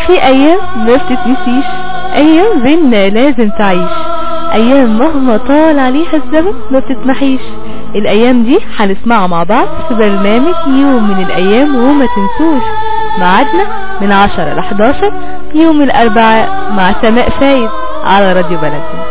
في ايام ما بتتنسيش ايام بينا لازم تعيش ايام مهما طال عليها الزمن ما بتتمحيش الايام دي هنسمعها مع بعض في برنامج يوم من الايام وما تنسوش ميعادنا من 10 ل 11 يوم الاربعاء مع سماء فايد على راديو بلدنا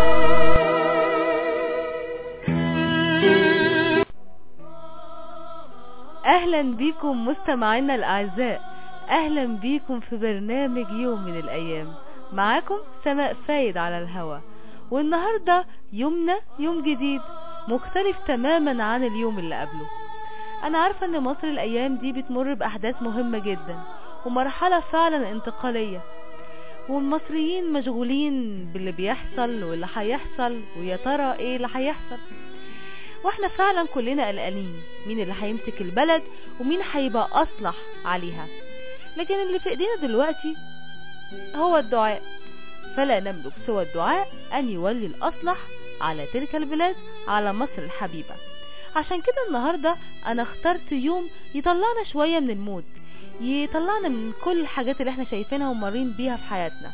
اهلا بيكم مستمعينا الاعزاء اهلا بيكم في برنامج يوم من الايام معاكم سماء فايد على الهوا والنهاردة يومنا يوم جديد مختلف تماما عن اليوم اللي قبله انا عارفة ان مصر الايام دي بتمر باحداث مهمة جدا ومرحلة فعلا انتقالية والمصريين مشغولين باللي بيحصل واللي هيحصل ويا ترى ايه اللي هيحصل واحنا فعلا كلنا قلقانين مين اللي هيمسك البلد ومين هيبقى اصلح عليها لكن اللي في ايدينا دلوقتي هو الدعاء فلا نملك سوى الدعاء ان يولي الاصلح على تلك البلاد على مصر الحبيبة عشان كده النهاردة انا اخترت يوم يطلعنا شوية من المود يطلعنا من كل الحاجات اللي احنا شايفينها ومارين بيها في حياتنا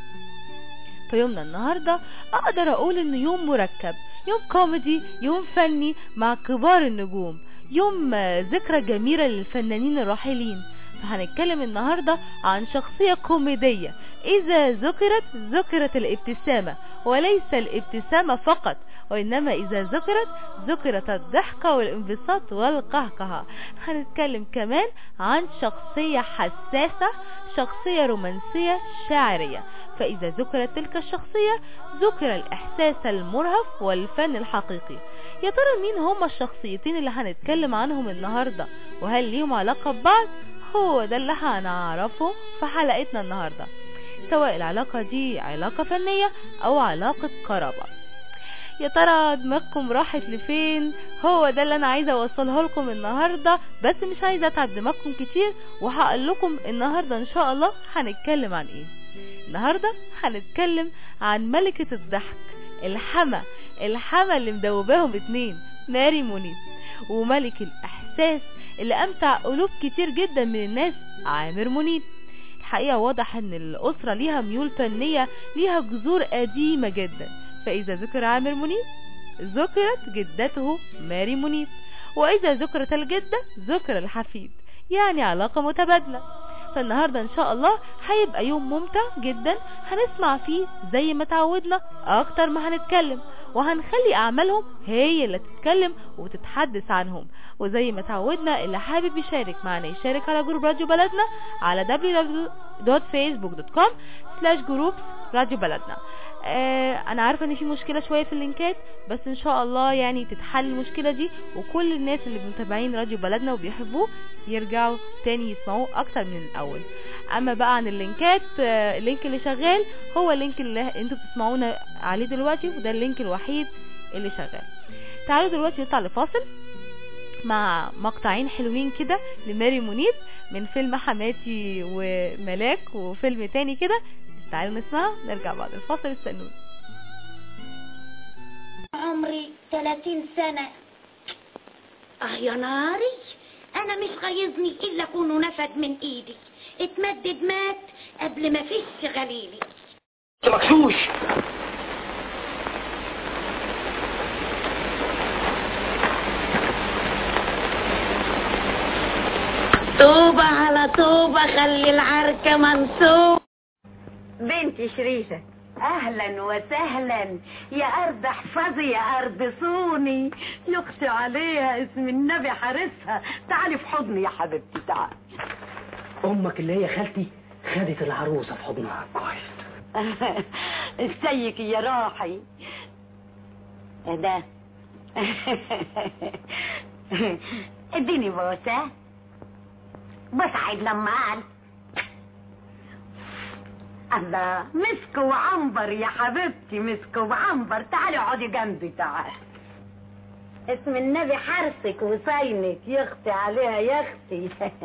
في يومنا النهاردة اقدر اقول انه يوم مركب يوم كوميدي يوم فني مع كبار النجوم يوم ذكرى جميلة للفنانين الراحلين فهنتكلم النهاردة عن شخصية كوميدية إذا ذكرت ذكرت الابتسامة وليس الابتسامة فقط وإنما إذا ذكرت ذكرت الضحكة والانبساط والقهقهة هنتكلم كمان عن شخصية حساسة شخصية رومانسية شاعرية فإذا ذكرت تلك الشخصية ذكر الإحساس المرهف والفن الحقيقي يا ترى مين هما الشخصيتين اللي هنتكلم عنهم النهاردة وهل ليهم علاقة ببعض هو ده اللي هنعرفه في حلقتنا النهاردة سواء العلاقة دي علاقة فنية او علاقة قرابة يا ترى دماغكم راحت لفين هو ده اللي انا عايزه اوصله لكم النهارده بس مش عايزه اتعب دماغكم كتير وهقول لكم النهارده ان شاء الله هنتكلم عن ايه النهارده هنتكلم عن ملكه الضحك الحما الحما اللي مدوباهم اتنين ماري منيب وملك الاحساس اللي امتع قلوب كتير جدا من الناس عامر منيب الحقيقة واضح ان الاسرة ليها ميول فنية ليها جذور قديمة جدا فاذا ذكر عامر منيب ذكرت جدته ماري منيب واذا ذكرت الجدة ذكر الحفيد يعني علاقة متبادلة فالنهاردة ان شاء الله هيبقى يوم ممتع جدا هنسمع فيه زي ما تعودنا اكتر ما هنتكلم وهنخلي اعمالهم هي اللي تتكلم وتتحدث عنهم وزي ما تعودنا اللي حابب يشارك معنا يشارك على جروب راديو بلدنا على www.facebook.com slash groups راديو بلدنا آه انا عارفه ان في مشكله شويه في اللينكات بس ان شاء الله يعني تتحل المشكله دي وكل الناس اللي متابعين راديو بلدنا وبيحبوه يرجعوا تاني يسمعوه اكتر من الاول اما بقى عن اللينكات آه اللينك اللي شغال هو اللينك اللي انتوا بتسمعونا عليه دلوقتي وده اللينك الوحيد اللي شغال تعالوا دلوقتي نطلع لفاصل مع مقطعين حلوين كده لماري منيب من فيلم حماتي وملاك وفيلم تاني كده تعالوا نسمع نرجع بعد الفاصل استنونا عمري 30 سنة اه يا ناري انا مش غيظني الا كونه نفد من ايدي اتمدد مات قبل ما فيش غليلي مكسوش طوبة على طوبة خلي العركة منصوب بنتي شريفة اهلا وسهلا يا ارض احفظي يا ارض صوني يقسي عليها اسم النبي حارسها تعالي في حضني يا حبيبتي تعالي امك اللي هي خالتي خدت العروسه في حضنها كويس ازيك يا روحي إيه ده اديني بوسه بس عيد لما قال الله مسك وعنبر يا حبيبتي مسك وعنبر تعالي اقعدي جنبي تعالي اسم النبي حرسك وصينك يختي عليها يا اختي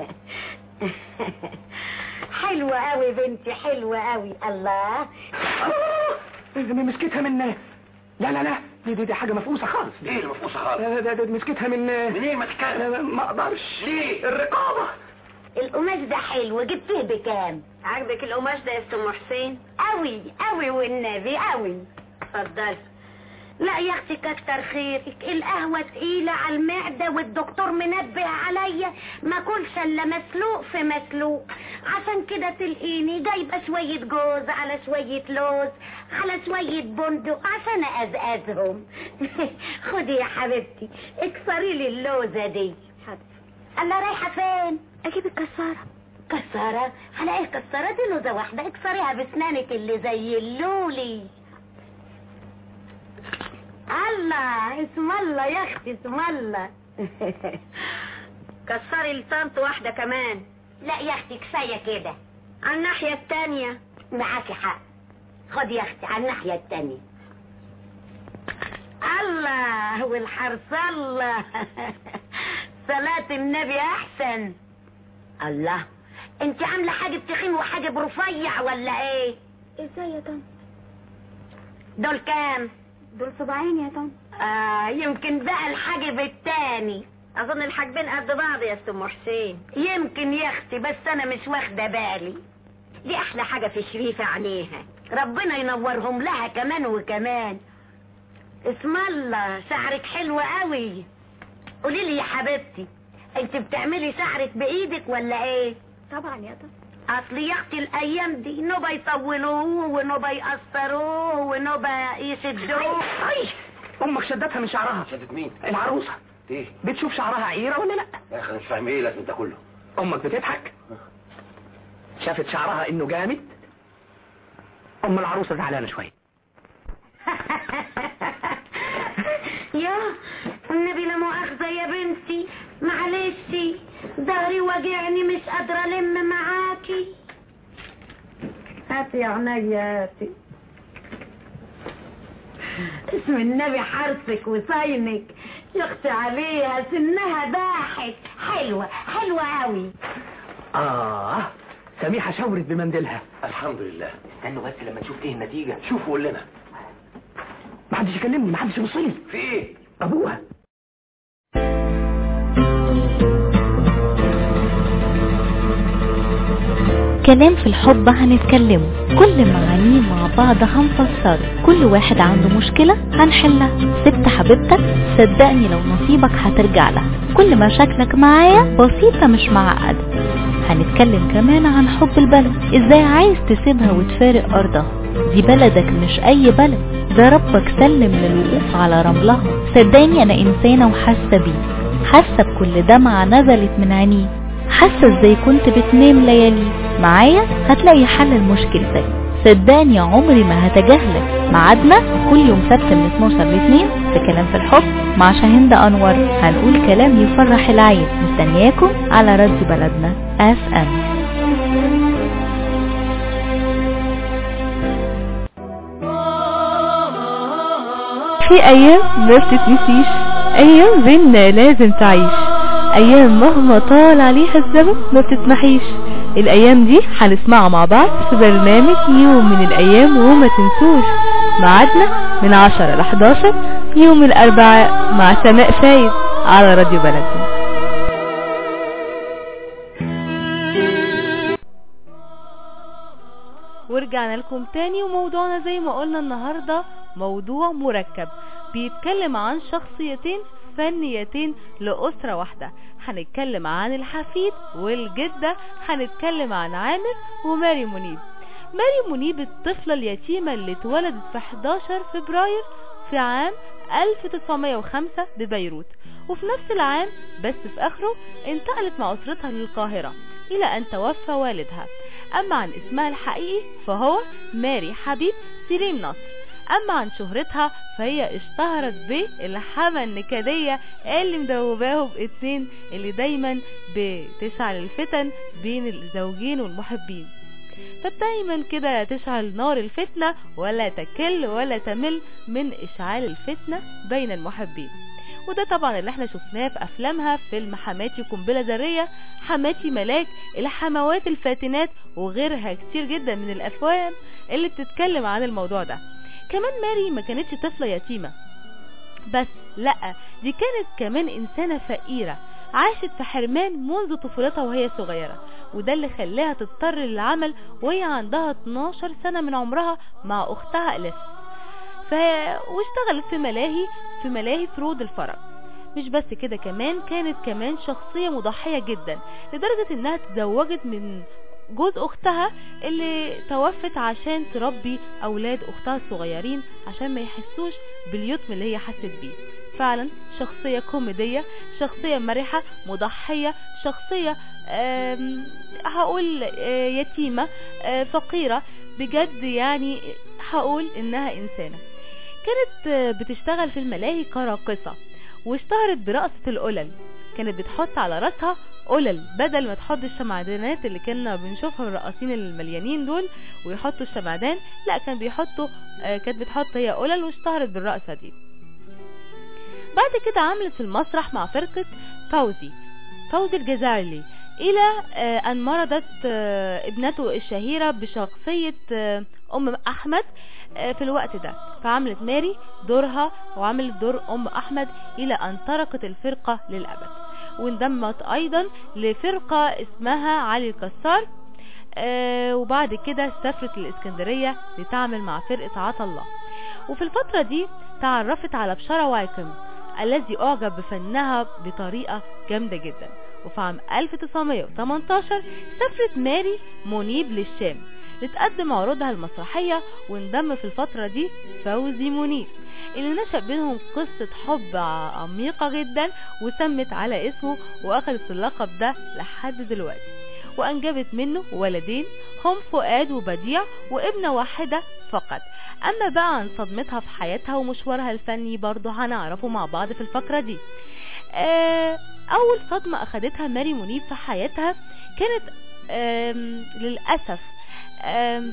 حلوة قوي بنتي حلوة قوي الله دي مسكتها من لا لا لا دي دي, دي حاجه مفقوسه خالص دي ايه المفقوسه خالص لا لا ده مسكتها من منين ما تتكلم لا ما اقدرش ليه الرقابه القماش ده حلو جبتيه بكام عاجبك القماش ده يا ام حسين قوي قوي والنبي قوي اتفضلي لا يا اختي كتر خيرك القهوة تقيلة على المعدة والدكتور منبه عليا ما كلش الا مسلوق في مسلوق عشان كده تلقيني جايبة شوية جوز على شوية لوز على شوية بندق عشان ازقزهم خدي يا حبيبتي اكسري لي اللوزة دي انا رايحة فين اجيب الكسارة كسارة على ايه كسارة دي لوزة واحدة اكسريها بسنانك اللي زي اللولي الله اسم الله يا اختي اسم الله كسري لطنط واحدة كمان لا يا اختي كفايه كده على الناحية التانية معاكي حق خد يا اختي على الناحيه التانية الله والحرص الله صلاة النبي احسن الله انت عامله حاجه تخين وحاجه برفيع ولا ايه ازاي يا طن دول كام دول صباعين يا طن آه يمكن بقى الحاجب التاني اظن الحاجبين قد بعض يا ام حسين يمكن يا اختي بس انا مش واخده بالي دي احلى حاجه في شريفه عينيها ربنا ينورهم لها كمان وكمان اسم الله شعرك حلو قوي قولي لي يا حبيبتي انت بتعملي شعرك بايدك ولا ايه طبعا يا طن اصل يا اختي الايام دي نوبه يطولوه ونوبه يقصروه ونوبه يشدوه أي امك شدتها من شعرها شدت مين؟ العروسه ايه؟ بتشوف شعرها عيره ولا لا يا اخي أنا مش فاهم ايه لازم ده كله امك بتضحك شافت شعرها انه جامد ام العروسه زعلانه شويه يا النبي لا مؤاخذة يا بنتي معلش ظهري وجعني مش قادرة ألم معاكي هاتي يا عينيا هاتي اسم النبي حرصك وصينك يختي عليها سنها باحت حلوة حلوة قوي اه سميحه شاورت بمنديلها الحمد لله استنوا بس لما نشوف ايه النتيجه شوف وقول لنا محدش يكلمني محدش يبصلي في ايه؟ ابوها كلام في الحب هنتكلمه كل معانيه مع بعض هنفسره كل واحد عنده مشكلة هنحلها ست حبيبتك صدقني لو نصيبك هترجع لها كل مشاكلك معايا بسيطة مش معقدة هنتكلم كمان عن حب البلد ازاي عايز تسيبها وتفارق ارضها دي بلدك مش اي بلد ده ربك سلم للوقوف على رملها صدقني انا انسانة وحاسة بيه حاسة بكل دمعة نزلت من عينيه حاسة ازاي كنت بتنام ليالي معايا هتلاقي حل لمشكلتك صدقني عمري ما هتجاهلك ميعادنا كل يوم سبت من 12 ل 2 في كلام في الحب مع شاهين انور هنقول كلام يفرح العين مستنياكم على راديو بلدنا اف ام في ايام ما بتتنسيش ايام بينا لازم تعيش ايام مهما طال عليها الزمن ما بتتمحيش الايام دي هنسمعها مع بعض في برنامج يوم من الايام وما تنسوش ميعادنا من 10 ل 11 يوم الاربعاء مع سماء فايد على راديو بلدنا ورجعنا لكم تاني وموضوعنا زي ما قلنا النهاردة موضوع مركب بيتكلم عن شخصيتين فنيتين لأسرة واحدة هنتكلم عن الحفيد والجدة هنتكلم عن عامر وماري منيب ماري منيب الطفلة اليتيمة اللي اتولدت في 11 فبراير في عام 1905 ببيروت وفي نفس العام بس في آخره انتقلت مع أسرتها للقاهرة إلى أن توفى والدها أما عن اسمها الحقيقي فهو ماري حبيب سليم نصر أما عن شهرتها فهي اشتهرت بالحمى النكدية اللي مدوباه باتنين اللي دايما بتشعل الفتن بين الزوجين والمحبين فدايما كده تشعل نار الفتنة ولا تكل ولا تمل من اشعال الفتنة بين المحبين وده طبعا اللي احنا شفناه في افلامها فيلم حماتي قنبله ذريه حماتي ملاك الحموات الفاتنات وغيرها كتير جدا من الافلام اللي بتتكلم عن الموضوع ده كمان ماري ما كانتش طفله يتيمه بس لا دي كانت كمان انسانه فقيره عاشت في حرمان منذ طفولتها وهي صغيرة وده اللي خلاها تضطر للعمل وهي عندها 12 سنة من عمرها مع أختها أليس ف... واشتغلت في ملاهي في ملاهي فرود الفرج مش بس كده كمان كانت كمان شخصية مضحية جدا لدرجة انها تزوجت من جوز اختها اللي توفت عشان تربي اولاد اختها الصغيرين عشان ما يحسوش باليتم اللي هي حست بيه فعلا شخصية كوميدية شخصية مرحة مضحية شخصية آم، هقول آه، يتيمة آه، فقيرة بجد يعني هقول انها انسانة كانت آه، بتشتغل في الملاهي كراقصة واشتهرت برقصة القلل كانت بتحط على راسها قلل بدل ما تحط الشمعدانات اللي كنا بنشوفها من الرقاصين المليانين دول ويحطوا الشمعدان لا كان بيحطوا آه، كانت بتحط هي قلل واشتهرت بالرقصة دي بعد كده عملت في المسرح مع فرقة فوزي فوزي الجزائري إلى آه، أن مرضت آه، ابنته الشهيرة بشخصية آه، أم أحمد آه، في الوقت ده فعملت ماري دورها وعملت دور أم أحمد إلى أن تركت الفرقة للأبد وانضمت أيضا لفرقة اسمها علي الكسار آه، وبعد كده سافرت الإسكندرية لتعمل مع فرقة عطا الله وفي الفترة دي تعرفت على بشارة وايكم الذي أعجب بفنها بطريقة جامدة جدا وفي عام 1918 سافرت ماري منيب للشام لتقدم عروضها المسرحية وانضم في الفترة دي فوزي منيب اللي نشأ بينهم قصة حب عميقة جدا وسمت على اسمه واخدت اللقب ده لحد دلوقتي وانجبت منه ولدين هم فؤاد وبديع وابنة واحدة فقط اما بقى عن صدمتها في حياتها ومشوارها الفني برضه هنعرفه مع بعض في الفقرة دي آه، اول صدمة اخدتها ماري منيب في حياتها كانت آم، للأسف آم،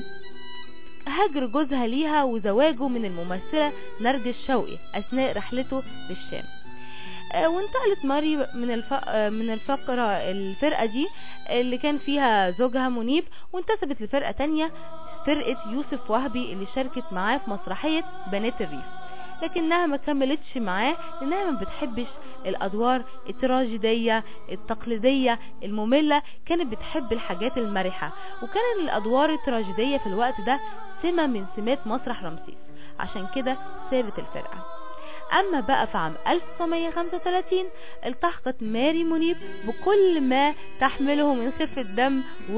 هجر جوزها ليها وزواجه من الممثلة نرجس شوقي أثناء رحلته للشام آه، وانتقلت ماري من الف... آه، من الفقرة الفرقة دي اللي كان فيها زوجها منيب وانتسبت لفرقة تانية فرقة يوسف وهبي اللي شاركت معاه في مسرحية بنات الريف لكنها ما كملتش معاه لانها ما بتحبش الادوار التراجيدية التقليدية المملة كانت بتحب الحاجات المرحة وكان الادوار التراجيدية في الوقت ده سمة من سمات مسرح رمسيس عشان كده سابت الفرقة اما بقى في عام 1935 التحقت ماري منيب بكل ما تحمله من خفة دم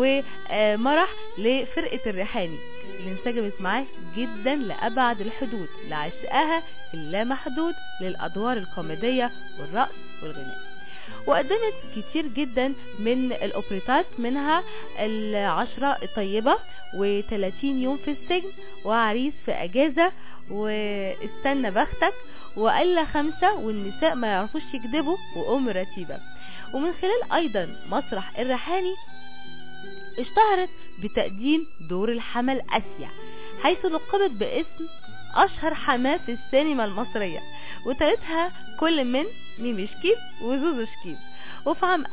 ومرح لفرقة الريحاني اللي انسجمت معاه جدا لأبعد الحدود لعشقها اللامحدود للأدوار الكوميدية والرقص والغناء وقدمت كتير جدا من الأوبريتات منها العشرة الطيبة و30 يوم في السجن وعريس في أجازة واستنى بختك وإلا خمسة والنساء ما يعرفوش يكذبوا وأم رتيبة ومن خلال أيضا مسرح الريحاني اشتهرت بتقديم دور الحمل أسيا حيث لقبت باسم أشهر حماة في السينما المصرية وتالتها كل من ميمي شكيب وزوزو شكيب وفي عام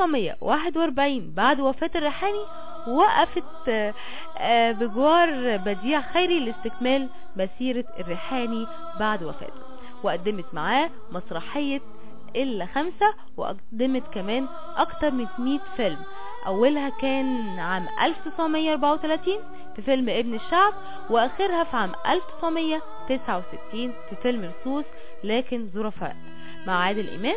1941 بعد وفاة الريحاني وقفت آه، آه، بجوار بديع خيري لاستكمال مسيرة الريحاني بعد وفاته وقدمت معاه مسرحية إلا خمسة وقدمت كمان أكتر من 100 فيلم أولها كان عام 1934 في فيلم ابن الشعب وآخرها في عام 1969 في فيلم رصوص لكن ظرفاء مع عادل إمام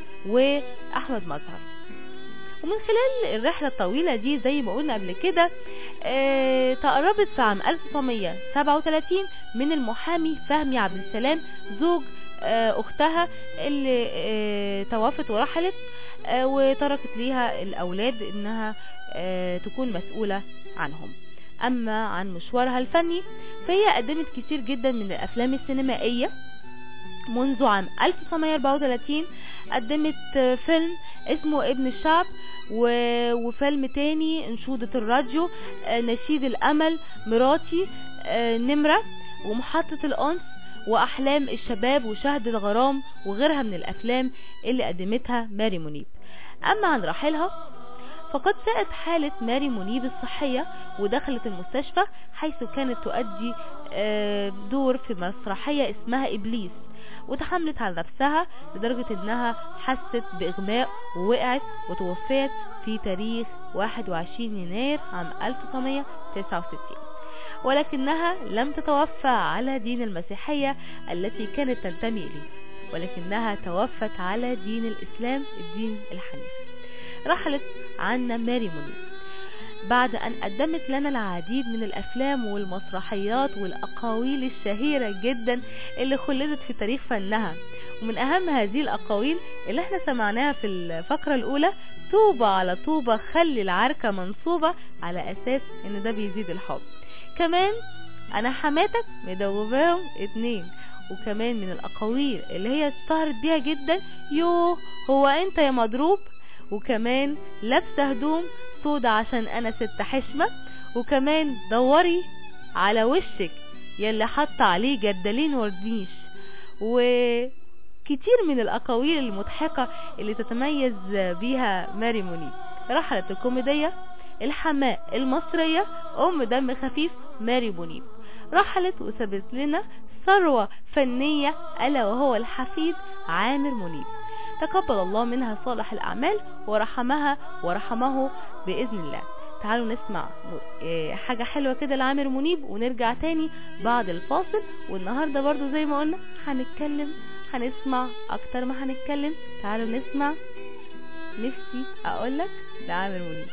وأحمد مظهر ومن خلال الرحلة الطويلة دي زي ما قلنا قبل كده اه تقربت في عام 1937 من المحامي فهمي عبد السلام زوج اه اختها اللي اه توفت ورحلت اه وتركت ليها الاولاد انها اه تكون مسؤولة عنهم اما عن مشوارها الفني فهي قدمت كتير جدا من الافلام السينمائية منذ عام 1934 قدمت فيلم اسمه ابن الشعب و- وفيلم تاني انشودة الراديو آه، نشيد الامل مراتي آه، نمرة ومحطة الانس واحلام الشباب وشهد الغرام وغيرها من الافلام اللي قدمتها ماري منيب اما عن رحيلها فقد ساءت حالة ماري منيب الصحية ودخلت المستشفى حيث كانت تؤدي آه، دور في مسرحية اسمها إبليس وتحملت على نفسها لدرجة انها حست باغماء ووقعت وتوفيت في تاريخ 21 يناير عام 1969 ولكنها لم تتوفى على دين المسيحية التي كانت تنتمي إليه ولكنها توفت على دين الإسلام الدين الحنيف رحلت عنا ماري منير بعد أن قدمت لنا العديد من الأفلام والمسرحيات والأقاويل الشهيرة جدا اللي خلدت في تاريخ فنها ومن أهم هذه الأقاويل اللي احنا سمعناها في الفقرة الأولى طوبة على طوبة خلي العركة منصوبة على أساس إن ده بيزيد الحب كمان أنا حماتك مدوباهم اتنين وكمان من الأقاويل اللي هي اشتهرت بيها جدا يوه هو أنت يا مضروب وكمان لابسة هدوم سودا عشان انا ست حشمة وكمان دوري على وشك يلي حط عليه جدالين ورديش وكتير من الاقاويل المضحكة اللي تتميز بيها ماري منيب رحلت الكوميدية الحماء المصرية ام دم خفيف ماري منيب رحلت وسابت لنا ثروة فنية الا وهو الحفيد عامر منيب تقبل الله منها صالح الأعمال ورحمها ورحمه بإذن الله تعالوا نسمع حاجة حلوة كده لعامر منيب ونرجع تاني بعد الفاصل والنهاردة برضو زي ما قلنا هنتكلم هنسمع أكتر ما هنتكلم تعالوا نسمع نفسي أقولك لعامر منيب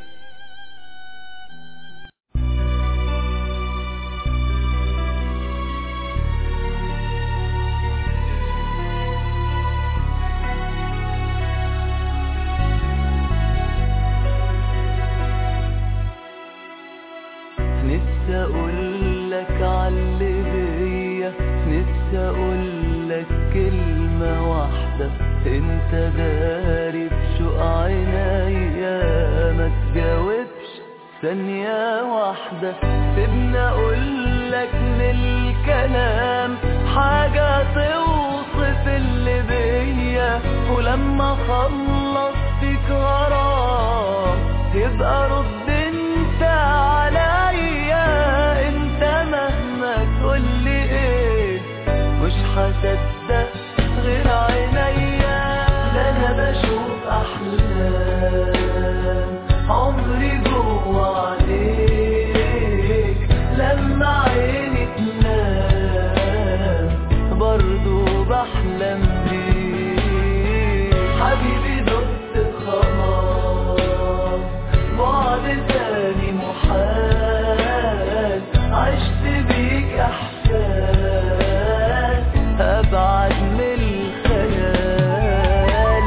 نفسي اقول لك عاللي بيا نفسي اقول لك كلمة واحدة انت داري بشوق عينيا ما تجاوبش ثانية واحدة سيبني اقول لك من الكلام حاجة توصف اللي بيا ولما خلص فيك غرام تبقى رد انت عليا انت مهما تقولي ايه مش هصدق غير عينيا ده انا بشوف احلام عمري جوا عليك لما عيني تنام برضو بحلم بيك حبيبي دقت خلاص بعد تاني محال عشت بيك احساس ابعد من الخيال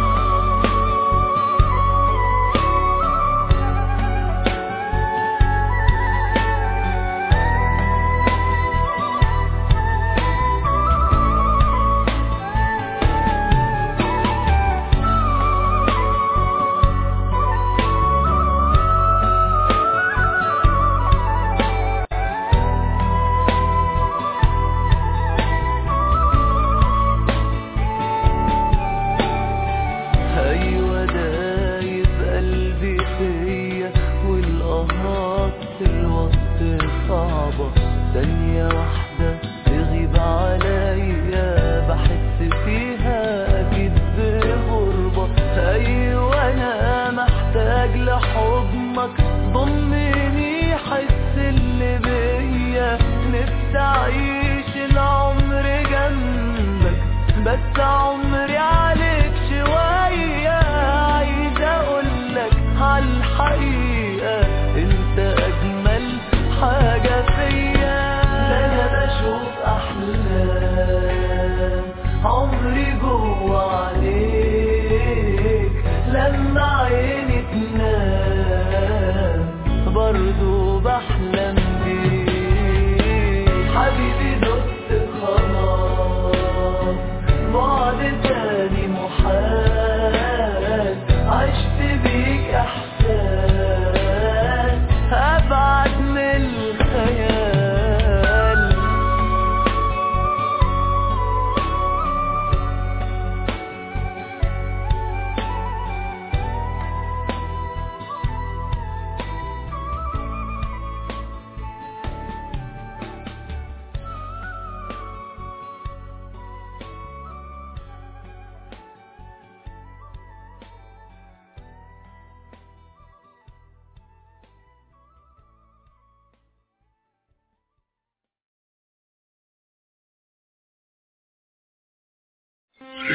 ايوه دايب قلبي فيا والقهات في الوسط صعبة ثانية واحدة تغيب عليا بحس فيها اكيد بغربة ايوه انا محتاج لحضنك ضمني حس اللي بيا نفسي اعيش العمر جنبك بس عمري عليك شوية عايز اقولك عالحقيقة انت اجمل حاجة فيا ده انا بشوف احلام عمري جوا عليك لما عيني تنام برضو بحلم بيك حبيبي دقت خلاص بعد تاني محال عشت بيك احساس ابعد من الخيال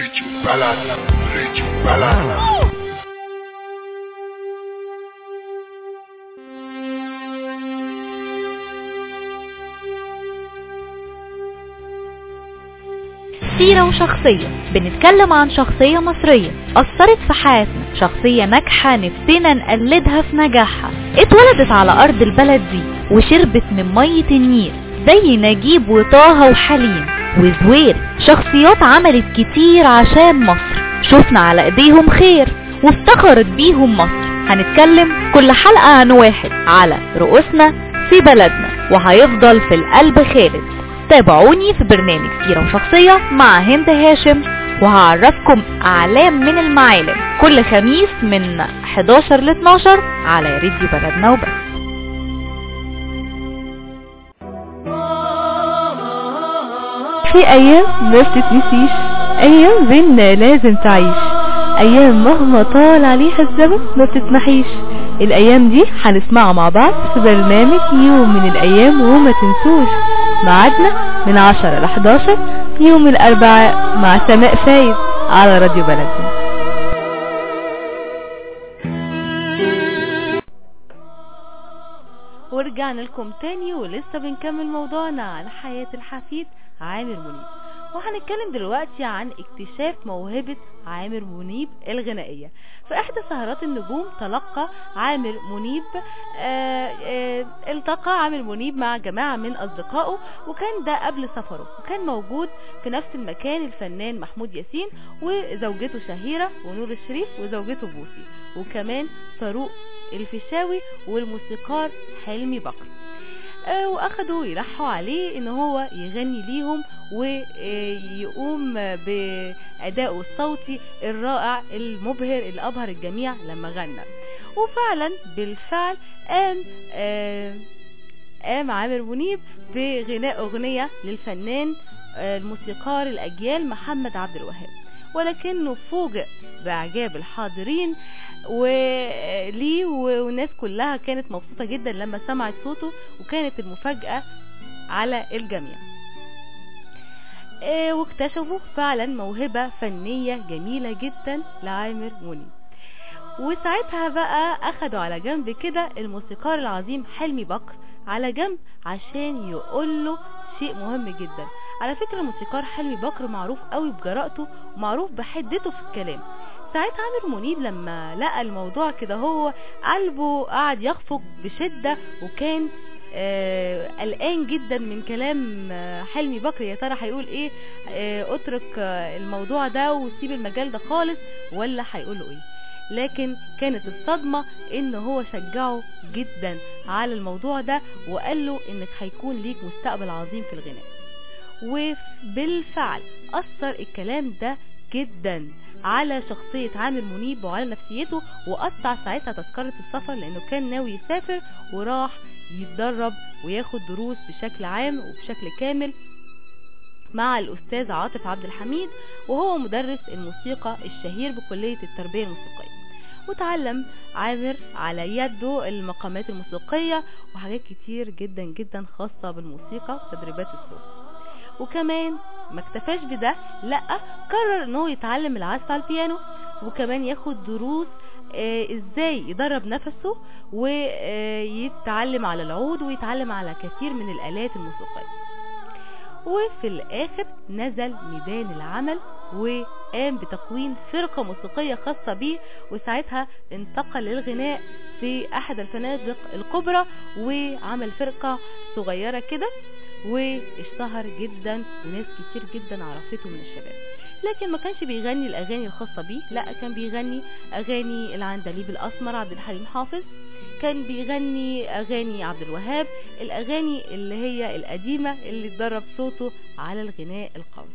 سيرة وشخصية بنتكلم عن شخصية مصرية أثرت في حياتنا شخصية ناجحة نفسنا نقلدها في نجاحها اتولدت على أرض البلد دي وشربت من مية النيل زي نجيب وطه وحليم وزوير شخصيات عملت كتير عشان مصر شفنا على ايديهم خير وافتخرت بيهم مصر هنتكلم كل حلقة عن واحد على رؤوسنا في بلدنا وهيفضل في القلب خالد تابعوني في برنامج سيرة وشخصية مع هند هاشم وهعرفكم أعلام من المعالم كل خميس من 11 ل 12 على راديو بلدنا وبس في ايام ما بتتنسيش ايام بينا لازم تعيش ايام مهما طال عليها الزمن ما بتتمحيش الايام دي هنسمعها مع بعض في برنامج يوم من الايام وما تنسوش ميعادنا من 10 ل 11 يوم الاربعاء مع سماء فايد على راديو بلدنا ورجعنا لكم تاني ولسه بنكمل موضوعنا عن حياة الحفيد عامر منيب وهنتكلم دلوقتي عن اكتشاف موهبة عامر منيب الغنائية في احدى سهرات النجوم تلقى عامر منيب آه آه التقى عامر منيب مع جماعة من اصدقائه وكان ده قبل سفره وكان موجود في نفس المكان الفنان محمود ياسين وزوجته شهيرة ونور الشريف وزوجته بوسي وكمان فاروق الفيشاوي والموسيقار حلمي بكر آه واخدوا يلحوا عليه ان هو يغني ليهم ويقوم بادائه الصوتي الرائع المبهر اللي ابهر الجميع لما غنى وفعلا بالفعل قام آه قام عامر منيب بغناء اغنية للفنان آه الموسيقار الاجيال محمد عبد الوهاب ولكنه فوجئ باعجاب الحاضرين وليه والناس كلها كانت مبسوطة جدا لما سمعت صوته وكانت المفاجأة على الجميع اه واكتشفوا فعلا موهبة فنية جميلة جدا لعامر منيب وساعتها بقى اخدوا على جنب كده الموسيقار العظيم حلمي بكر على جنب عشان يقول له شيء مهم جدا على فكرة الموسيقار حلمي بكر معروف قوي بجرأته ومعروف بحدته في الكلام ساعتها عامر منيب لما لقى الموضوع كده هو قلبه قعد يخفق بشدة وكان آه قلقان جدا من كلام آه حلمي بكر يا ترى هيقول ايه آه اترك آه الموضوع ده وسيب المجال ده خالص ولا هيقول له ايه لكن كانت الصدمة ان هو شجعه جدا على الموضوع ده وقال له انك هيكون ليك مستقبل عظيم في الغناء وبالفعل اثر الكلام ده جدا على شخصية عامر منيب وعلى نفسيته وقطع ساعتها تذكرة السفر لانه كان ناوي يسافر وراح يتدرب وياخد دروس بشكل عام وبشكل كامل مع الأستاذ عاطف عبد الحميد وهو مدرس الموسيقى الشهير بكلية التربية الموسيقية وتعلم عامر على يده المقامات الموسيقية وحاجات كتير جدا جدا خاصة بالموسيقى وتدريبات الصوت وكمان ما اكتفاش بده لا قرر ان هو يتعلم العزف على البيانو وكمان ياخد دروس آه ازاي يدرب نفسه ويتعلم على العود ويتعلم على كثير من الالات الموسيقية وفي الاخر نزل ميدان العمل وقام بتكوين فرقة موسيقية خاصة بيه وساعتها انتقل للغناء في احد الفنادق الكبرى وعمل فرقة صغيرة كده واشتهر جدا وناس كتير جدا عرفته من الشباب لكن ما كانش بيغني الاغاني الخاصة بيه لا كان بيغني اغاني العندليب الاسمر عبد الحليم حافظ كان بيغني اغاني عبد الوهاب الاغاني اللي هي القديمة اللي اتدرب صوته على الغناء القوي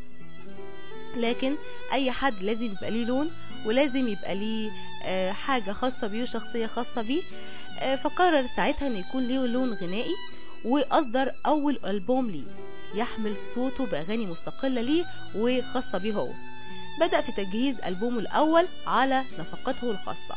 لكن اي حد لازم يبقى ليه لون ولازم يبقى ليه آه حاجة خاصة بيه وشخصية خاصة بيه آه فقرر ساعتها ان يكون ليه لون غنائي واصدر اول البوم ليه يحمل صوته باغاني مستقلة ليه وخاصة بيه هو بدأ في تجهيز ألبومه الأول على نفقته الخاصة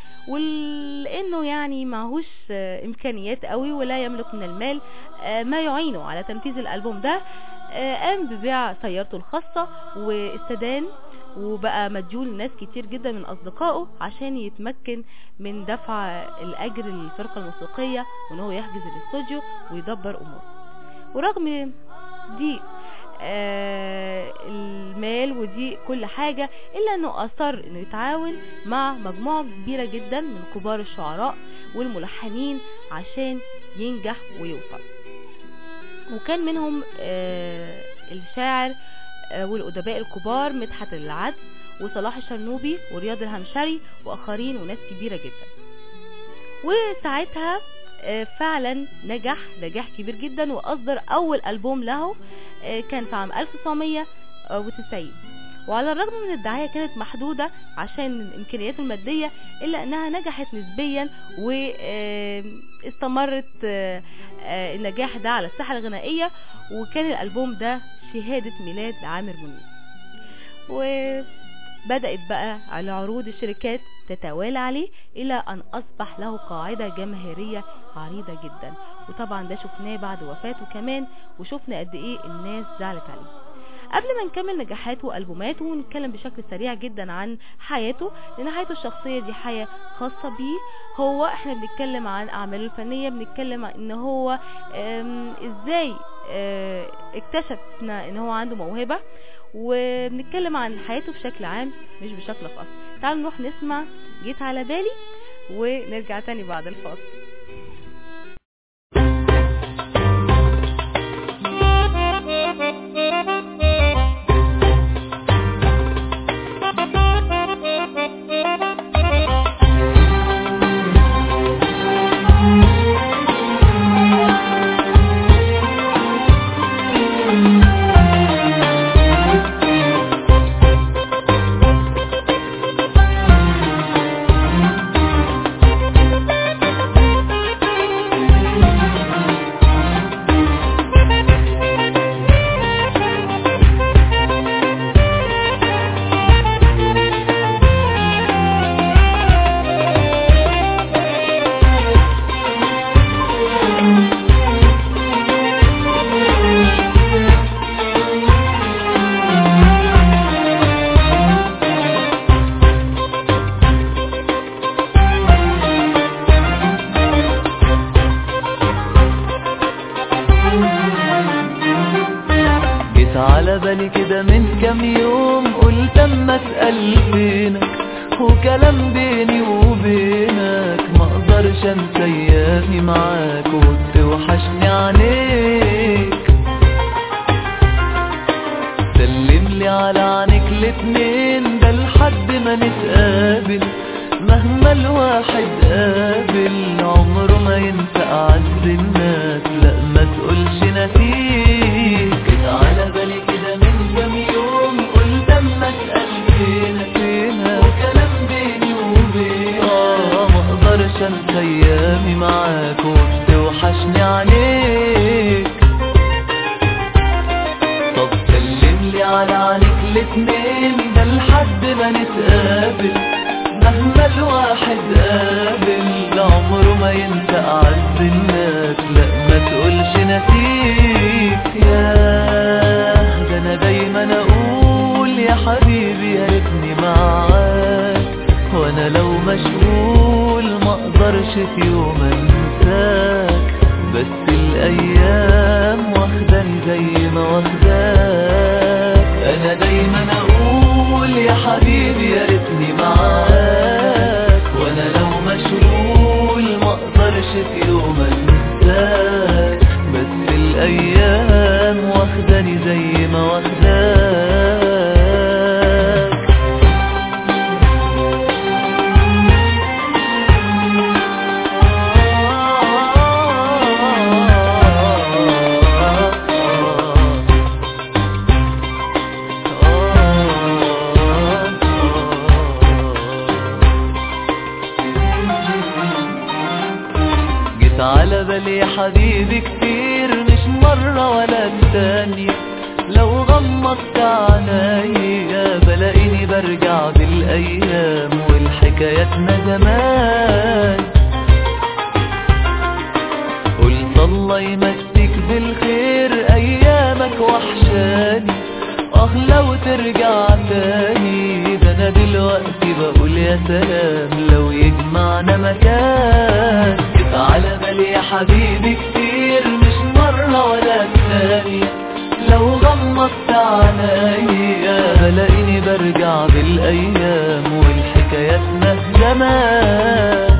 ولانه يعني معهوش امكانيات قوي ولا يملك من المال ما يعينه على تنفيذ الالبوم ده قام ببيع سيارته الخاصة واستدان وبقى مديون لناس كتير جدا من اصدقائه عشان يتمكن من دفع الاجر للفرقة الموسيقية وان هو يحجز الاستوديو ويدبر اموره ورغم دي آه المال ودي كل حاجة الا انه اصر انه يتعاون مع مجموعة كبيرة جدا من كبار الشعراء والملحنين عشان ينجح ويوصل وكان منهم آه الشاعر آه والأدباء الكبار مدحت العدل وصلاح الشرنوبي ورياض الهمشري وآخرين وناس كبيرة جدا وساعتها آه فعلا نجح نجاح كبير جدا وأصدر أول ألبوم له آه كان في عام 1990 وعلى الرغم من الدعاية كانت محدودة عشان الإمكانيات المادية إلا أنها نجحت نسبيا واستمرت النجاح ده على الساحة الغنائية وكان الألبوم ده شهادة ميلاد لعامر منيب وبدأت بقى على عروض الشركات تتوالى عليه إلى أن أصبح له قاعدة جماهيرية عريضة جدا وطبعا ده شفناه بعد وفاته كمان وشفنا قد إيه الناس زعلت عليه قبل ما نكمل نجاحاته والبوماته ونتكلم بشكل سريع جدا عن حياته لان حياته الشخصيه دي حياه خاصه بيه هو احنا بنتكلم عن اعماله الفنيه بنتكلم عن ان هو ازاي اه اكتشفنا ان هو عنده موهبه وبنتكلم عن حياته بشكل عام مش بشكل خاص تعالوا نروح نسمع جيت على بالي ونرجع تاني بعد الفاصل على بالي كده من كام يوم قلت اما اسال فينك وكلام بيني وبينك ما اقدرش انسى ايامي معاك وتوحشني عليك سلم لي على عينيك الاتنين ده لحد ما نتقابل مهما الواحد قابل عمره ما ينسى اعز الناس لا ما تقولش نسيك كده على بالي كده من كام يوم قلت اما اسال فينك فينك وكلام بيني وبينك اه ما اقدرش انسى ايامي معاك وبتوحشني عليك طب سلم لي على عينيك الاتنين ده لحد ما نتقابل مهما الواحد قابل عمره ما ينسى اعز الناس لا ما تقولش نسيك ياه ده انا دايما اقول يا حبيبي يا ريتني معاك وانا لو مشغول ما اقدرش في يوم انساك بس الايام واخداني زي ما واخداك انا دايما اقول يا حبيبي يا ريتني معاك وانا لو مشغول ما اقدرش في يوم انساك بس الايام واخداني زي ما واخداك جيت على بالي يا حبيبي كتير مش مرة ولا التانية لو غمضت عينيا بلاقيني برجع بالأيام والحكاياتنا زمان قلت الله يمسك بالخير أيامك وحشاني اه لو ترجع تاني ده انا دلوقتي بقول يا سلام لو يجمعنا مكان جيت على بالي يا حبيبي كتير مش مرة ولا الثانية لو غمضت عينيا بلاقيني برجع بالايام والحكاياتنا زمان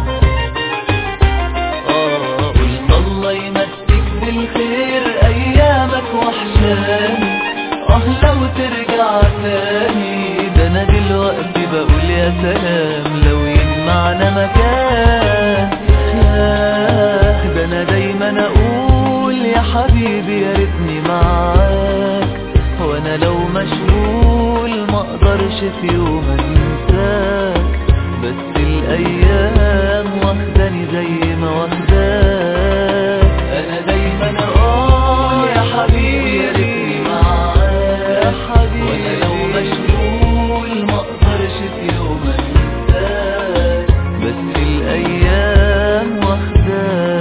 آه قلت الله يمسك بالخير ايامك وحشاني اه لو ترجع تاني ده انا دلوقتي بقول يا سلام لو يجمعنا مكان ياه ده انا دايما اقول يا حبيبي يا ريتني معاك وانا لو مشغول ما اقدرش في يوم انساك بس الايام واخداني زي ما واخداك انا دايما اقول يا حبيبي يا ريتني معاك يا حبيبي وانا لو مشغول ما اقدرش في يوم انساك بس الايام واخداك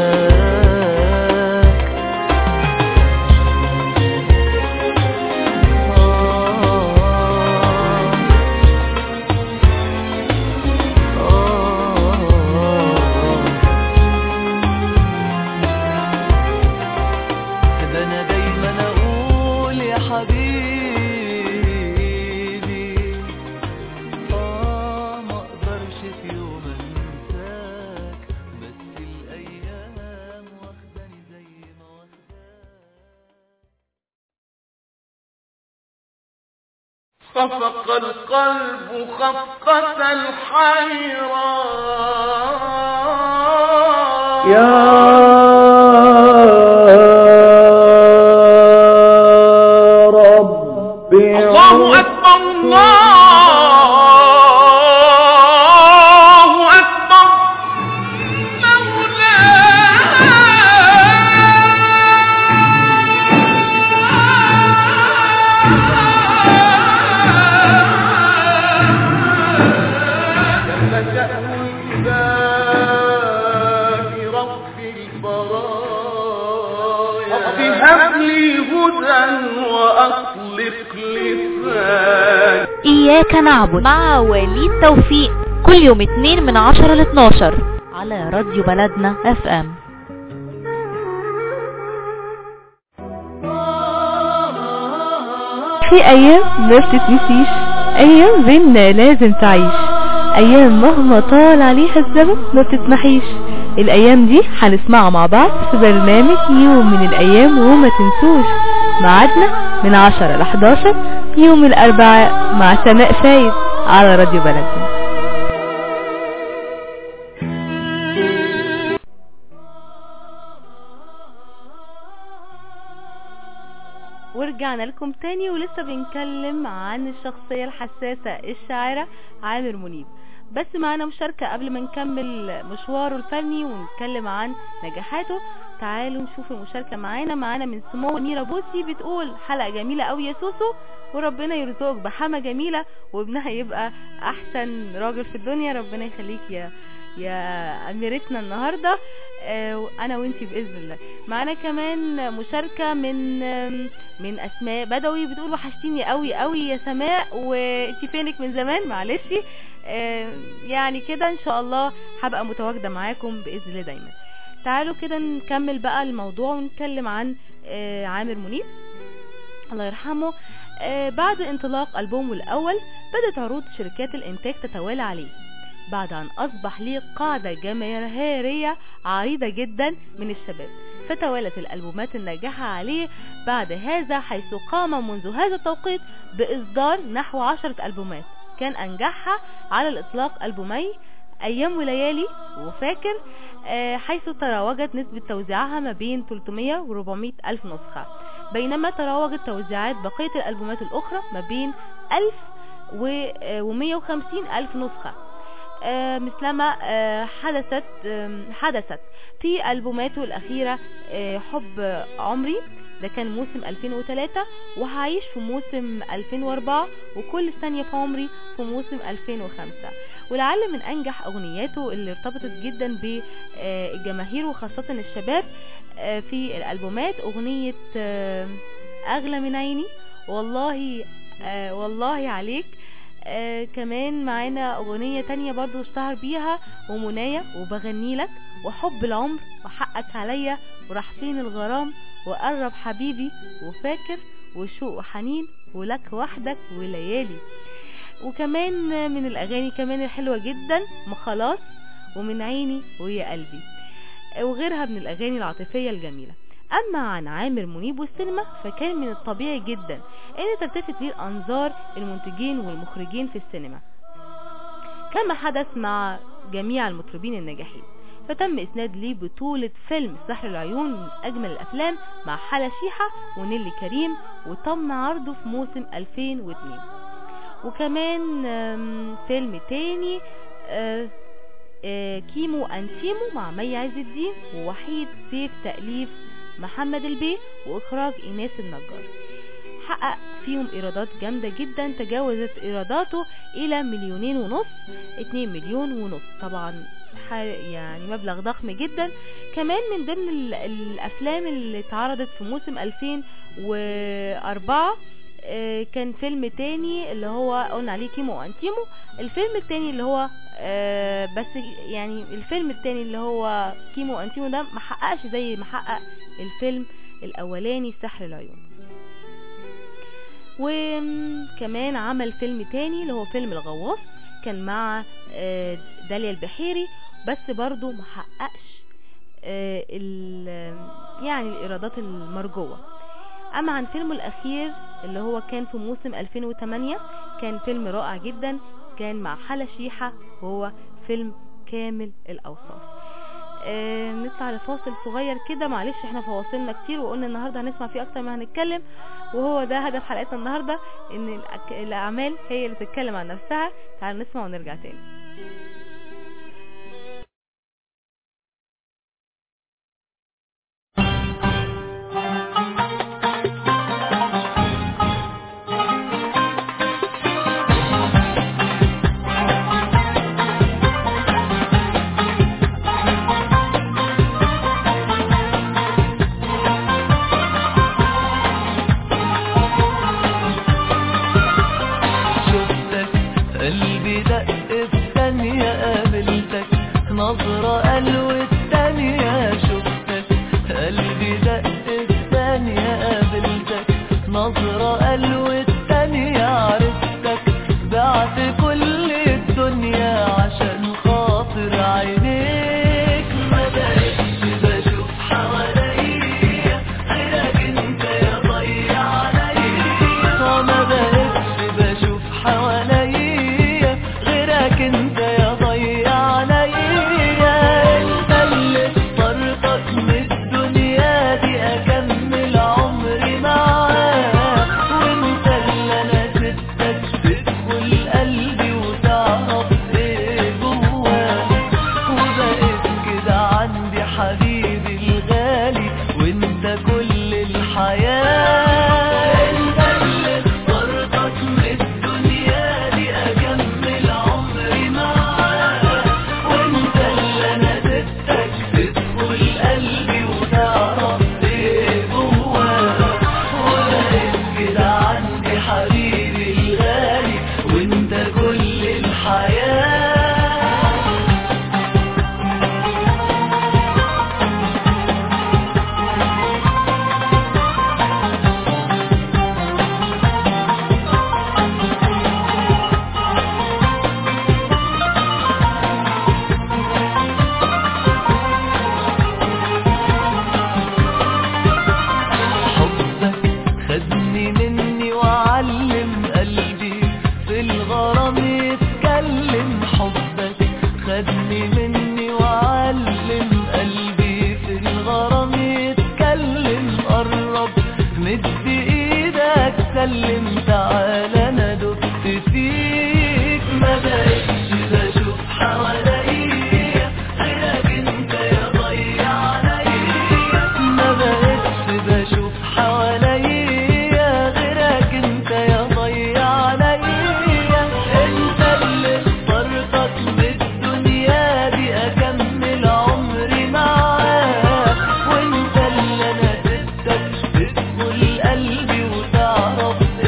ده انا دايما اقول يا حبيبي اه ما اقدرش في يوم انساك بس الايام واخداني زي ما واخداك خفق القلب خفقة الحيران يا رب الله أكبر الله أكبر جل شأن الإله رب البرايا رب هب لي هدى وأطلق لساني إياك نعبد مع وليد توفيق كل يوم اتنين من عشرة ل 12 على راديو بلدنا اف ام في ايام ما بتتنسيش ايام بينا لازم تعيش ايام مهما طال عليها الزمن ما بتتمحيش الايام دي هنسمعها مع بعض في برنامج يوم من الايام وما تنسوش ميعادنا من 10 ل 11 يوم الاربعاء مع سماء فايد على راديو بلدنا ورجعنا لكم تاني ولسه بنتكلم عن الشخصية الحساسة الشاعرة عامر منيب بس معانا مشاركة قبل ما نكمل مشواره الفني ونتكلم عن نجاحاته تعالوا نشوف المشاركة معانا معانا من سمو ميرا بوسي بتقول حلقة جميلة قوي يا سوسو وربنا يرزقك بحما جميلة وابنها يبقى احسن راجل في الدنيا ربنا يخليك يا يا اميرتنا النهارده آه، انا وانتي باذن الله معانا كمان مشاركه من آم، من اسماء بدوي بتقول وحشتيني قوي قوي يا سماء وانتي فينك من زمان معلش آه، يعني كده ان شاء الله هبقى متواجده معاكم باذن الله دايما تعالوا كده نكمل بقى الموضوع ونتكلم عن آه، عامر منيب الله يرحمه آه، بعد انطلاق ألبومه الأول بدأت عروض شركات الإنتاج تتوالى عليه بعد أن أصبح ليه قاعدة جماهيرية عريضة جدا من الشباب فتوالت الألبومات الناجحة عليه بعد هذا حيث قام منذ هذا التوقيت بإصدار نحو عشرة ألبومات كان أنجحها على الإطلاق ألبومي أيام وليالي وفاكر آه، حيث تراوجت نسبة توزيعها ما بين 300 و 400 ألف نسخة بينما تراوجت توزيعات بقية الألبومات الأخرى ما بين 1000 و 150 ألف نسخة آه، مثلما آه، حدثت آم، حدثت في ألبوماته الأخيرة آه، حب عمري ده كان موسم 2003 وهعيش في موسم 2004 وكل ثانية في عمري في موسم 2005 ولعل من أنجح أغنياته اللي ارتبطت جدا بالجماهير وخاصة الشباب آه، في الألبومات أغنية آه، أغلى من عيني والله آه والله عليك آه كمان معانا اغنية تانية برضو اشتهر بيها ومنايا وبغني لك وحب العمر وحقك عليا وراح فين الغرام وقرب حبيبي وفاكر وشوق وحنين ولك وحدك وليالي وكمان من الاغاني كمان الحلوة جدا ما خلاص ومن عيني ويا قلبي وغيرها من الاغاني العاطفية الجميلة اما عن عامر منيب والسينما فكان من الطبيعي جدا ان تلتفت ليه الانظار المنتجين والمخرجين في السينما كما حدث مع جميع المطربين الناجحين فتم اسناد ليه بطولة فيلم سحر العيون من اجمل الافلام مع حلا شيحة ونيلي كريم وتم عرضه في موسم 2002 وكمان آم، فيلم تاني آه، آه، كيمو انتيمو مع مي عز الدين ووحيد سيف تأليف محمد البيه واخراج ايناس النجار حقق فيهم ايرادات جامدة جدا تجاوزت ايراداته الى مليونين ونص اتنين مليون ونص طبعا ح- يعني مبلغ ضخم جدا كمان من ضمن ال- الافلام اللي اتعرضت في موسم 2004 آه، كان فيلم تاني اللي هو قلنا عليه كيمو وانتيمو الفيلم التاني اللي هو آه، بس يعني الفيلم التاني اللي هو كيمو وانتيمو ده ما حققش زي ما حقق الفيلم الاولاني سحر العيون وكمان عمل فيلم تاني اللي هو فيلم الغواص كان مع آه، داليا البحيري بس برضو ما حققش آه، ال- يعني الايرادات المرجوة اما عن فيلمه الاخير اللي هو كان في موسم 2008 كان فيلم رائع جدا كان مع حلا شيحة وهو فيلم كامل الاوصاف آه، نطلع لفاصل صغير كده معلش احنا فواصلنا كتير وقلنا النهارده هنسمع فيه اكتر ما هنتكلم وهو ده هدف حلقتنا النهارده ان الأك- الاعمال هي اللي تتكلم عن نفسها تعالوا نسمع ونرجع تاني شفتك قلبي دق في ثانية قابلتك نظرة قلو الثانية شفتك قلبي دق في ثانية قابلتك نظرة قلو الثانية عرفتك بعت كل الدنيا عشان خاطر عينيك ما بقتش بشوف حواليا غيرك انت يا ضيع عليا ما بقتش بشوف حواليا غيرك انت يا ضيع عليا انت اللي اخترتك من الدنيا دي اكمل عمري معاك وانت اللي انا سبتك تدخل قلبي وتعرف ايه جواك وبقيت كده عندي حبيبي الغالي وانت كل الحياة انت اللي اخترتك من الدنيا دي اكمل عمري معاك وانت اللي انا سبتك تدخل قلبي وتعرف ايه جواك وبقيت كده عندي حبيبي الغالي وانت كل الحياة حبك خدني مني وعلم قلبي في الغرام يتكلم حبك خدني مني وعلم قلبي في الغرام يتكلم قرب مد ايدك سلم تعالى انا دبت فيك ما بقتش بشوف حواليا غيرك انت يا ضيع عليا ما بقتش بشوف حواليا غيرك انت يا ضيع عليا انت اللي اخترتك من الدنيا دي اكمل عمري معاك وانت اللي انا سبتك تدخل قلبي وتعرف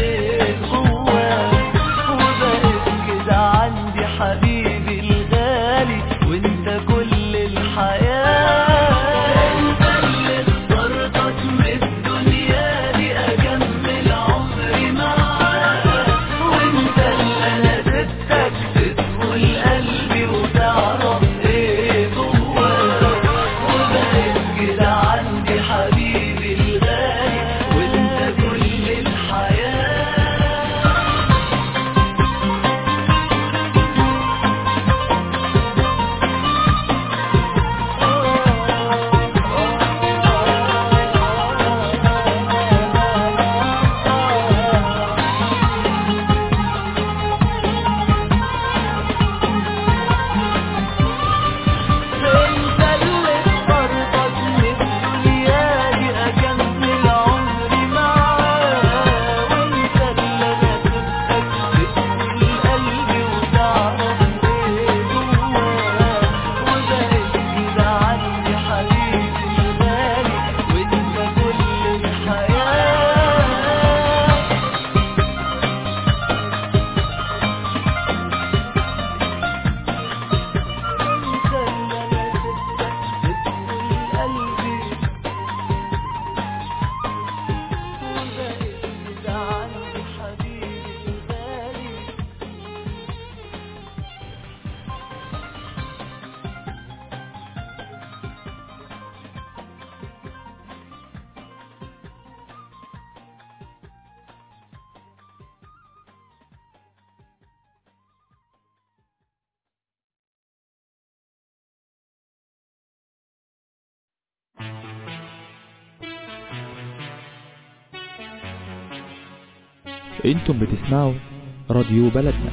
انتم بتسمعوا راديو بلدنا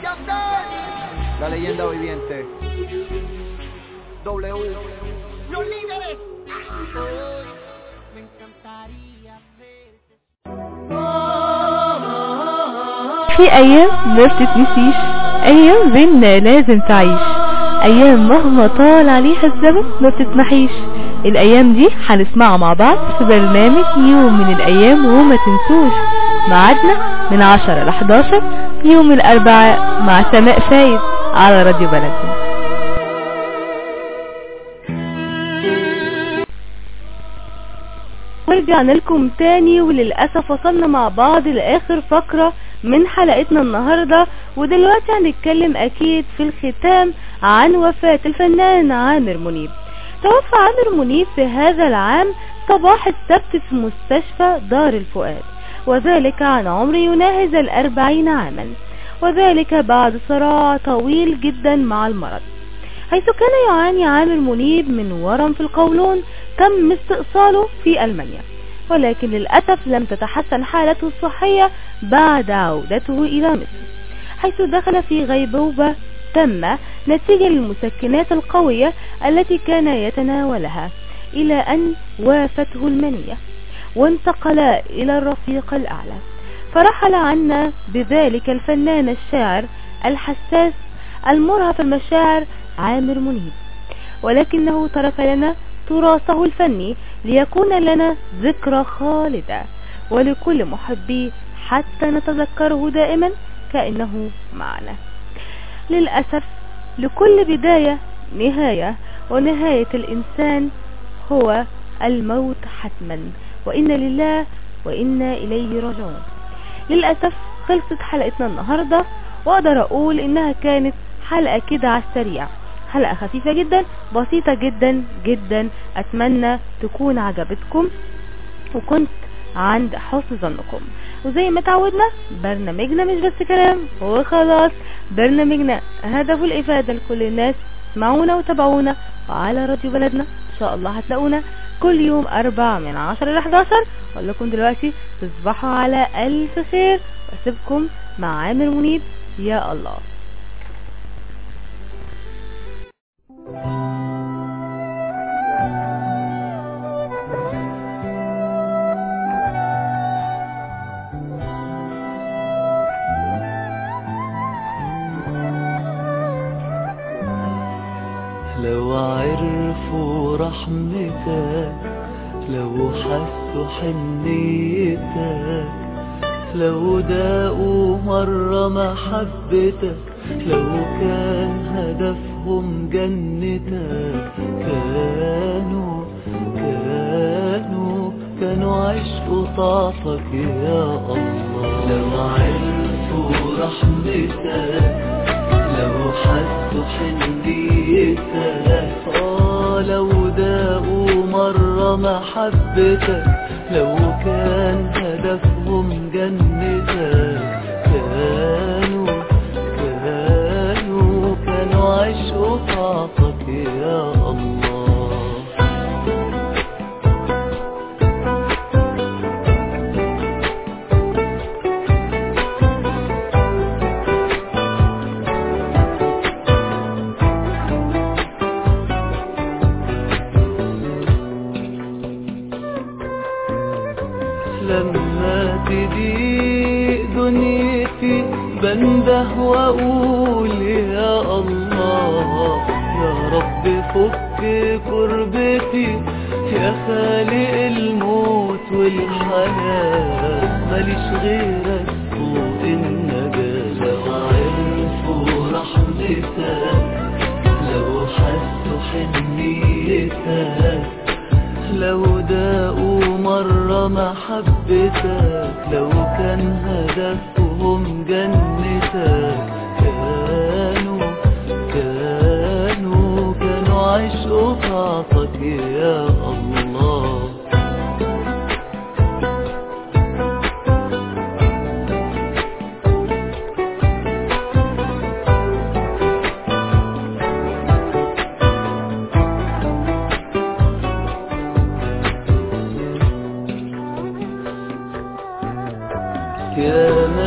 La leyenda viviente. W. Los líderes. في ايام ما بتتنسيش ايام بينا لازم تعيش ايام مهما طال عليها الزمن ما بتتمحيش الايام دي هنسمعها مع بعض في برنامج يوم من الايام وما تنسوش ميعادنا من 10 ل 11 يوم الاربعاء مع سماء فايد على راديو بلدنا ورجعنا لكم تاني وللأسف وصلنا مع بعض لآخر فقرة من حلقتنا النهاردة ودلوقتي هنتكلم أكيد في الختام عن وفاة الفنان عامر منيب توفى عامر منيب في هذا العام صباح السبت في مستشفى دار الفؤاد وذلك عن عمر يناهز الأربعين عاما وذلك بعد صراع طويل جدا مع المرض حيث كان يعاني عامر منيب من ورم في القولون تم استئصاله في ألمانيا ولكن للأسف لم تتحسن حالته الصحية بعد عودته إلى مصر حيث دخل في غيبوبة تامة نتيجة للمسكنات القوية التي كان يتناولها إلى أن وافته المنية وانتقل إلى الرفيق الأعلى فرحل عنا بذلك الفنان الشاعر الحساس المرهف المشاعر عامر منيب ولكنه ترك لنا تراثه الفني ليكون لنا ذكرى خالدة ولكل محبيه حتى نتذكره دائما كأنه معنا للأسف لكل بداية نهاية ونهاية الإنسان هو الموت حتما وإن لله وإنا إليه راجعون للأسف خلصت حلقتنا النهاردة وأقدر أقول إنها كانت حلقة كده على السريع حلقة خفيفة جدا بسيطة جدا جدا أتمنى تكون عجبتكم وكنت عند حسن ظنكم وزي ما تعودنا برنامجنا مش بس كلام هو خلاص برنامجنا هدفه الإفادة لكل الناس اسمعونا وتابعونا وعلى راديو بلدنا إن شاء الله هتلاقونا كل يوم أربع من عشرة ل 11 أقول لكم دلوقتي تصبحوا على ألف خير وأسيبكم مع عامر منيب يا الله لو عرفوا رحمتك لو حسوا حنيتك لو داقوا مرة محبتك لو كان هدفهم جنتك كانوا كانوا كانوا عشقوا طاعتك يا الله لو عرفوا رحمتك لو حسوا حنيتك آه لو داقوا مرة محبتك لو كان هدفهم جنتك كانوا كانوا كانوا عشقوا طاعتك يا الله لما تضيق دنيتي بنده واقول يا الله يا رب فك كربتي يا خالق الموت والحياة ماليش غيرك فوق النجاة لو عرفوا رحمتك لو حسوا حنيتك لو داقوا مرة محبتك لو كان هدفهم جنتك كانوا كانوا كانوا عشقوا طاعتك يا الله يا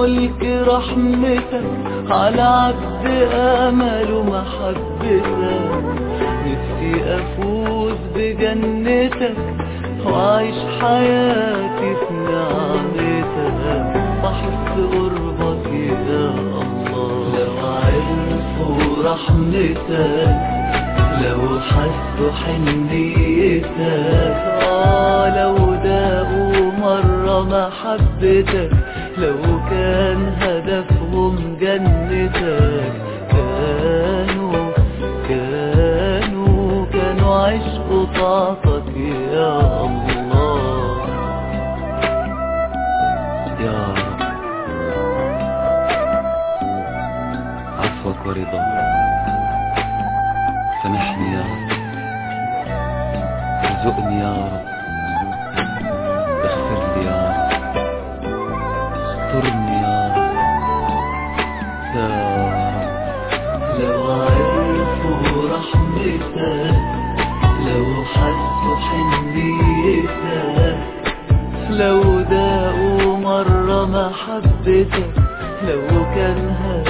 ملك رحمتك على عبد امل ومحبتك نفسي افوز بجنتك واعيش حياتي في نعمتك واحس قربك يا الله لو عرفوا رحمتك لو حسوا حنيتك آه لو داقوا مرة محبتك لو كان هدفهم جنتك كانوا كانوا كانوا عشق طاعتك يا الله يا رب عفوك ورضاك سامحني يا رب ارزقني يا رب اغفر لي يا رب استرني يا رب يا رب لو عرفوا رحمتك لو حسوا حنيتك لو داقوا مرة محبتك لو كان